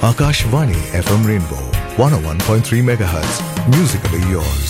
Akashvani FM Rainbow 101.3 MHz. Musically yours.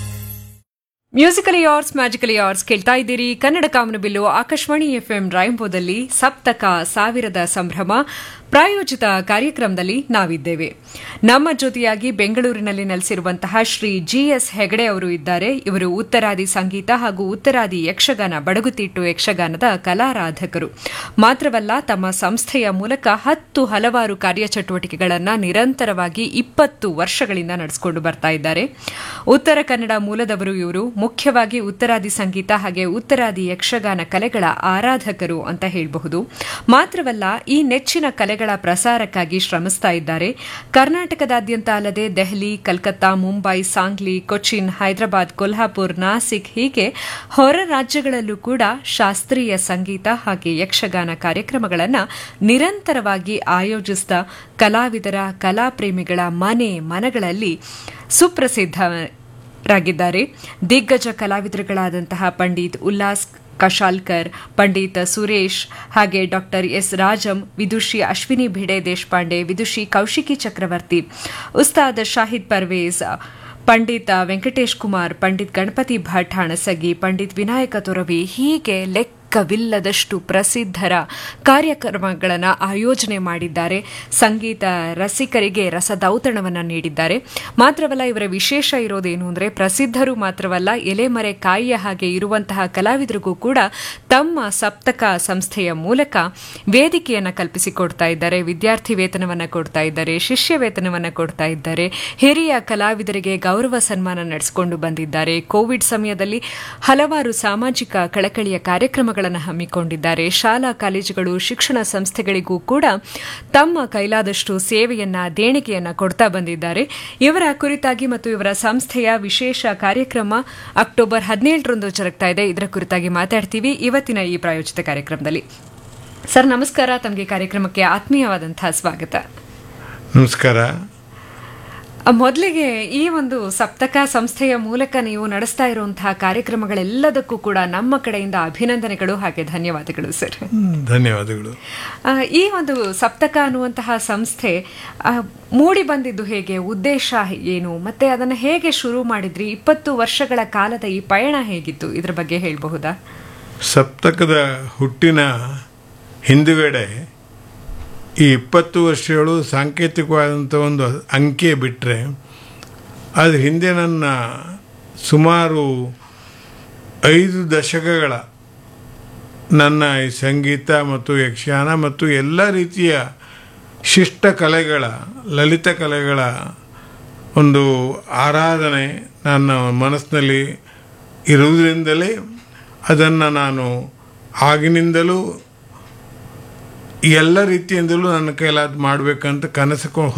Musically yours magically yours ಕೇಳ್ತಾ ಇದ್ದೀರಿ ಕನ್ನಡ ಕಾಮನಬಿಲ್ಲು Akashvani FM ರಾಯಂಪುರದಲ್ಲಿ ಸಪ್ತಕ ಸಾವಿರದ ಸಂಭ್ರಮ ಪ್ರಾಯೋಜಿತ ಕಾರ್ಯಕ್ರಮದಲ್ಲಿ ನಾವಿದ್ದೇವೆ ನಮ್ಮ ಜೊತೆಯಾಗಿ ಬೆಂಗಳೂರಿನಲ್ಲಿ ನೆಲೆಸಿರುವಂತಹ ಶ್ರೀ ಜಿಎಸ್ ಹೆಗಡೆ ಅವರು ಇದ್ದಾರೆ ಇವರು ಉತ್ತರಾದಿ ಸಂಗೀತ ಹಾಗೂ ಉತ್ತರಾದಿ ಯಕ್ಷಗಾನ ಬಡಗುತಿಟ್ಟು ಯಕ್ಷಗಾನದ ಕಲಾರಾಧಕರು ಮಾತ್ರವಲ್ಲ ತಮ್ಮ ಸಂಸ್ಥೆಯ ಮೂಲಕ ಹತ್ತು ಹಲವಾರು ಕಾರ್ಯಚಟುವಟಿಕೆಗಳನ್ನು ನಿರಂತರವಾಗಿ ಇಪ್ಪತ್ತು ವರ್ಷಗಳಿಂದ ನಡೆಸಿಕೊಂಡು ಬರ್ತಾ ಇದ್ದಾರೆ ಉತ್ತರ ಕನ್ನಡ ಮೂಲದವರು ಇವರು ಮುಖ್ಯವಾಗಿ ಉತ್ತರಾದಿ ಸಂಗೀತ ಹಾಗೆ ಉತ್ತರಾದಿ ಯಕ್ಷಗಾನ ಕಲೆಗಳ ಆರಾಧಕರು ಅಂತ ಹೇಳಬಹುದು ಮಾತ್ರವಲ್ಲ ಈ ನೆಚ್ಚಿನ ಕಲೆಗಳ ಪ್ರಸಾರಕ್ಕಾಗಿ ಶ್ರಮಿಸ್ತಾ ಇದ್ದಾರೆ ಕರ್ನಾಟಕದಾದ್ಯಂತ ಅಲ್ಲದೆ ದೆಹಲಿ ಕಲ್ಕತ್ತಾ ಮುಂಬೈ ಸಾಂಗ್ಲಿ ಕೊಚ್ಚಿನ್ ಹೈದರಾಬಾದ್ ಕೊಲ್ಹಾಪುರ್ ನಾಸಿಕ್ ಹೀಗೆ ಹೊರ ರಾಜ್ಯಗಳಲ್ಲೂ ಕೂಡ ಶಾಸ್ತ್ರೀಯ ಸಂಗೀತ ಹಾಗೆ ಯಕ್ಷಗಾನ ಕಾರ್ಯಕ್ರಮಗಳನ್ನು ನಿರಂತರವಾಗಿ ಆಯೋಜಿಸಿದ ಕಲಾವಿದರ ಕಲಾಪ್ರೇಮಿಗಳ ಮನೆ ಮನಗಳಲ್ಲಿ ಸುಪ್ರಸಿದ್ಧ ರಾಗಿದ್ದಾರೆ ದಿಗ್ಗಜ ಕಲಾವಿದರುಗಳಾದಂತಹ ಪಂಡಿತ್ ಉಲ್ಲಾಸ್ ಕಶಾಲ್ಕರ್ ಪಂಡಿತ್ ಸುರೇಶ್ ಹಾಗೆ ಡಾಕ್ಟರ್ ಎಸ್ ರಾಜಂ ವಿದುಷಿ ಅಶ್ವಿನಿ ಭಿಡೆ ದೇಶಪಾಂಡೆ ವಿದುಷಿ ಕೌಶಿಕಿ ಚಕ್ರವರ್ತಿ ಉಸ್ತಾದ್ ಶಾಹಿದ್ ಪರ್ವೇಜ್ ಪಂಡಿತ್ ವೆಂಕಟೇಶ್ ಕುಮಾರ್ ಪಂಡಿತ್ ಗಣಪತಿ ಭಟ್ ಹಣಸಗಿ ಪಂಡಿತ್ ವಿನಾಯಕ ತೊರವಿ ಹೀಗೆ ಲೆಕ್ಕವಿಲ್ಲದಷ್ಟು ಪ್ರಸಿದ್ಧರ ಕಾರ್ಯಕ್ರಮಗಳನ್ನು ಆಯೋಜನೆ ಮಾಡಿದ್ದಾರೆ ಸಂಗೀತ ರಸಿಕರಿಗೆ ರಸದೌತಣವನ್ನು ನೀಡಿದ್ದಾರೆ ಮಾತ್ರವಲ್ಲ ಇವರ ವಿಶೇಷ ಇರೋದೇನು ಅಂದರೆ ಪ್ರಸಿದ್ಧರು ಮಾತ್ರವಲ್ಲ ಎಲೆಮರೆ ಕಾಯಿಯ ಹಾಗೆ ಇರುವಂತಹ ಕಲಾವಿದರಿಗೂ ಕೂಡ ತಮ್ಮ ಸಪ್ತಕ ಸಂಸ್ಥೆಯ ಮೂಲಕ ವೇದಿಕೆಯನ್ನು ಕಲ್ಪಿಸಿಕೊಡ್ತಾ ಇದ್ದಾರೆ ವಿದ್ಯಾರ್ಥಿ ವೇತನವನ್ನು ಕೊಡ್ತಾ ಇದ್ದಾರೆ ಶಿಷ್ಯ ವೇತನವನ್ನು ಕೊಡ್ತಾ ಇದ್ದಾರೆ ಹಿರಿಯ ಕಲಾವಿದರಿಗೆ ಗೌರವ ಸನ್ಮಾನ ನಡೆಸಿಕೊಂಡು ಬಂದಿದ್ದಾರೆ ಕೋವಿಡ್ ಸಮಯದಲ್ಲಿ ಹಲವಾರು ಸಾಮಾಜಿಕ ಕಳಕಳಿಯ ಕಾರ್ಯಕ್ರಮಗಳನ್ನು ಹಮ್ಮಿಕೊಂಡಿದ್ದಾರೆ ಶಾಲಾ ಕಾಲೇಜುಗಳು ಶಿಕ್ಷಣ ಸಂಸ್ಥೆಗಳಿಗೂ ಕೂಡ ತಮ್ಮ ಕೈಲಾದಷ್ಟು ಸೇವೆಯನ್ನ ದೇಣಿಗೆಯನ್ನ ಕೊಡ್ತಾ ಬಂದಿದ್ದಾರೆ ಇವರ ಕುರಿತಾಗಿ ಮತ್ತು ಇವರ ಸಂಸ್ಥೆಯ ವಿಶೇಷ ಕಾರ್ಯಕ್ರಮ ಅಕ್ಟೋಬರ್ ಹದಿನೇಳರಂದು ಜರುಗ್ತಾ ಇದೆ ಇದರ ಕುರಿತಾಗಿ ಮಾತಾಡ್ತೀವಿ ಇವತ್ತಿನ ಈ ಪ್ರಾಯೋಜಿತ ಕಾರ್ಯಕ್ರಮದಲ್ಲಿ ಸರ್ ನಮಸ್ಕಾರ ತಮಗೆ ಕಾರ್ಯಕ್ರಮಕ್ಕೆ ಆತ್ಮೀಯವಾದಂತಹ ಸ್ವಾಗತ ನಮಸ್ಕಾರ ಮೊದಲಿಗೆ ಈ ಒಂದು ಸಪ್ತಕ ಸಂಸ್ಥೆಯ ಮೂಲಕ ನೀವು ನಡೆಸ್ತಾ ಇರುವಂತಹ ಕಾರ್ಯಕ್ರಮಗಳೆಲ್ಲದಕ್ಕೂ ಕೂಡ ನಮ್ಮ ಕಡೆಯಿಂದ ಅಭಿನಂದನೆಗಳು ಹಾಗೆ ಧನ್ಯವಾದಗಳು ಸರ್ ಧನ್ಯವಾದಗಳು ಆ, ಈ ಒಂದು ಸಪ್ತಕ ಅನ್ನುವಂತಹ ಸಂಸ್ಥೆ ಆ, ಮೂಡಿ ಬಂದಿದ್ದು ಹೇಗೆ ಉದ್ದೇಶ ಏನು ಮತ್ತೆ ಅದನ್ನು ಹೇಗೆ ಶುರು ಮಾಡಿದ್ರಿ ಇಪ್ಪತ್ತು ವರ್ಷಗಳ ಕಾಲದ ಈ ಪಯಣ ಹೇಗಿತ್ತು ಇದ್ರ ಬಗ್ಗೆ ಹೇಳಬಹುದಾ ಸಪ್ತಕದ ಹುಟ್ಟಿನ ಹಿಂದುಗಡೆ ಈ ಇಪ್ಪತ್ತು ವರ್ಷಗಳು ಸಾಂಕೇತಿಕವಾದಂಥ ಒಂದು ಅಂಕೆ ಬಿಟ್ಟರೆ ಅದ್ರ ಹಿಂದೆ ನನ್ನ ಸುಮಾರು ಐದು ದಶಕಗಳ ನನ್ನ ಈ ಸಂಗೀತ ಮತ್ತು ಯಕ್ಷಗಾನ ಮತ್ತು ಎಲ್ಲ ರೀತಿಯ ಶಿಷ್ಟ ಕಲೆಗಳ ಲಲಿತ ಕಲೆಗಳ ಒಂದು ಆರಾಧನೆ ನನ್ನ ಮನಸ್ಸಿನಲ್ಲಿ ಇರುವುದರಿಂದಲೇ ಅದನ್ನು ನಾನು ಆಗಿನಿಂದಲೂ ಎಲ್ಲ ರೀತಿಯಿಂದಲೂ ನನ್ನ ಕೈಲಾದ ಮಾಡಬೇಕಂತ ಕನಸು